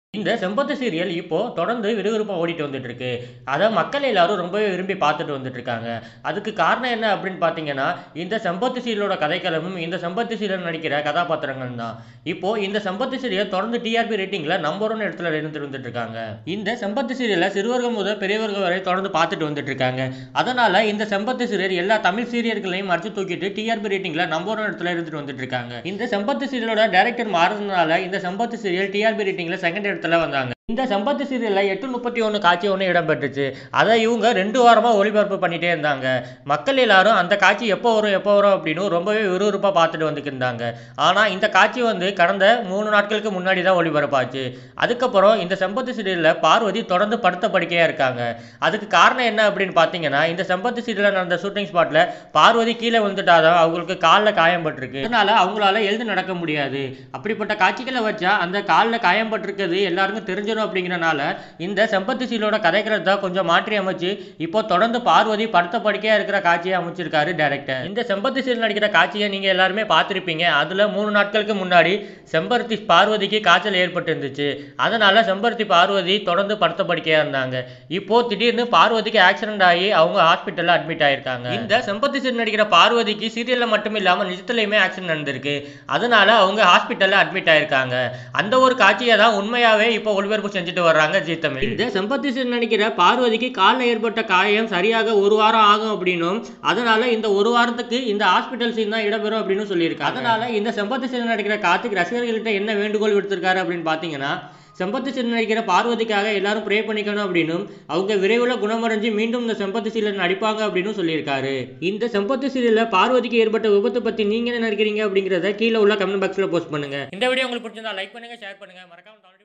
இந்த செம்பத்து சீரியல் இப்போ தொடர்ந்து விறுவிறுப்பாக ஓடிட்டு வந்துட்டு இருக்கு அதை மக்கள் எல்லாரும் ரொம்பவே விரும்பி பார்த்துட்டு வந்துட்டு இருக்காங்க அதுக்கு காரணம் என்ன அப்படின்னு பார்த்தீங்கன்னா இந்த செம்பத்து சீரியலோட கதைக்களமும் இந்த செம்பத்து சீரியல் நடிக்கிற கதாபாத்திரங்கள் தான் இப்போ இந்த செம்பத்து சீரியல் தொடர்ந்து டிஆர்பி ரேட்டிங்ல நம்பர் ஒன் இடத்துல இருந்து வந்துட்டு இருக்காங்க இந்த செம்பத்து சீரியலை சிறுவர்கள் முதல் பெரியவர்கள் வரை தொடர்ந்து பார்த்துட்டு வந்துட்டு இருக்காங்க அதனால இந்த செம்பத்து சீரியல் எல்லா தமிழ் சீரியல்களையும் அடிச்சு தூக்கிட்டு டிஆர்பி ரேட்டிங்ல நம்பர் ஒன் இடத்துல இருந்துட்டு வந்துட்டு இருக்காங்க இந்த செம்பத்து சீரியலோட டைரக்டர் மாறுறதுனால இந்த செம்பத்து சீரியல் டிஆர்பி ரேட்டிங்ல செகண்ட் இடத்துல வந்தாங்க இந்த சம்பத்து சீரியலில் எட்டு முப்பத்தி ஒன்று காட்சி ஒன்று இடம்பெற்றுச்சு அதை இவங்க ரெண்டு வாரமாக ஒளிபரப்பு பண்ணிட்டே இருந்தாங்க மக்கள் எல்லாரும் அந்த காட்சி எப்போ வரும் எப்போ வரும் அப்படின்னு ரொம்பவே விறுவிறுப்பாக பார்த்துட்டு வந்துக்கிருந்தாங்க ஆனால் இந்த காட்சி வந்து கடந்த மூணு நாட்களுக்கு முன்னாடி தான் ஒளிபரப்பாச்சு அதுக்கப்புறம் இந்த செம்பத்து சீரியலில் பார்வதி தொடர்ந்து படுத்த படுக்கையாக இருக்காங்க அதுக்கு காரணம் என்ன அப்படின்னு பார்த்தீங்கன்னா இந்த செம்பத்து சீரியலில் நடந்த ஷூட்டிங் ஸ்பாட்டில் பார்வதி கீழே விழுந்துட்டாதான் அவங்களுக்கு காலில் காயம்பட்டிருக்கு அதனால அவங்களால எழுந்து நடக்க முடியாது அப்படிப்பட்ட காட்சிகளை வச்சா அந்த காலில் காயம்பட்டிருக்கிறது எல்லாருக்கும் தெரிஞ்சிடும் அப்படிங்கிறனால இந்த செம்பத்து சீலோட கதைக்கிறத கொஞ்சம் மாற்றி அமைச்சு இப்போ தொடர்ந்து பார்வதி படுத்த படுக்கையா இருக்கிற காட்சியை அமைச்சிருக்காரு டைரக்டர் இந்த செம்பத்து சீல் நடிக்கிற காட்சியை நீங்க எல்லாருமே பார்த்திருப்பீங்க அதுல மூணு நாட்களுக்கு முன்னாடி செம்பருத்தி பார்வதிக்கு காய்ச்சல் ஏற்பட்டு இருந்துச்சு அதனால செம்பருத்தி பார்வதி தொடர்ந்து படுத்த படுக்கையா இருந்தாங்க இப்போ திடீர்னு பார்வதிக்கு ஆக்சிடென்ட் ஆகி அவங்க ஹாஸ்பிட்டல்ல அட்மிட் ஆயிருக்காங்க இந்த செம்பத்தி சீல் நடிக்கிற பார்வதிக்கு சீரியல்ல மட்டும் இல்லாம நிஜத்திலையுமே ஆக்சிடென்ட் நடந்திருக்கு அதனால அவங்க ஹாஸ்பிட்டல்ல அட்மிட் ஆயிருக்காங்க அந்த ஒரு காட்சியை தான் உண்மையாவே இப்போ ஒளிபரப்பு செஞ்சுட்டு வர்றாங்க ஜி தமிழ் இந்த செம்பத்தி சீல் நடிக்கிற பார்வதிக்கு காலில் ஏற்பட்ட காயம் சரியாக ஒரு வாரம் ஆகும் அப்படின்னும் அதனால இந்த ஒரு வாரத்துக்கு இந்த ஹாஸ்பிட்டல் சீன் தான் இடம்பெறும் அப்படின்னு சொல்லியிருக்காங்க அதனால இந்த செம்பத்தி சீல் நடிக்கிற கார்த்திக் ரசிகர்கள்ட்ட என்ன வேண்டுகோள் விடுத்திருக்காரு அப்படின்னு பார்த்தீங்கன்னா செம்பத்து சீல் நடிக்கிற பார்வதிக்காக எல்லாரும் ப்ரே பண்ணிக்கணும் அப்படின்னும் அவங்க விரைவில் குணமடைஞ்சு மீண்டும் இந்த செம்பத்து சீரியல் நடிப்பாங்க அப்படின்னு சொல்லியிருக்காரு இந்த செம்பத்து சீரியலில் பார்வதிக்கு ஏற்பட்ட விபத்தை பற்றி நீங்கள் என்ன நினைக்கிறீங்க அப்படிங்கிறத கீழே உள்ள கமெண்ட் பாக்ஸில் போஸ்ட் பண்ணுங்க இந்த வீடியோ உங்களுக்கு பிடிச்சிருந்தா லைக் பண்ணுங்க ஷேர் பண்ணுங்க மறக்காம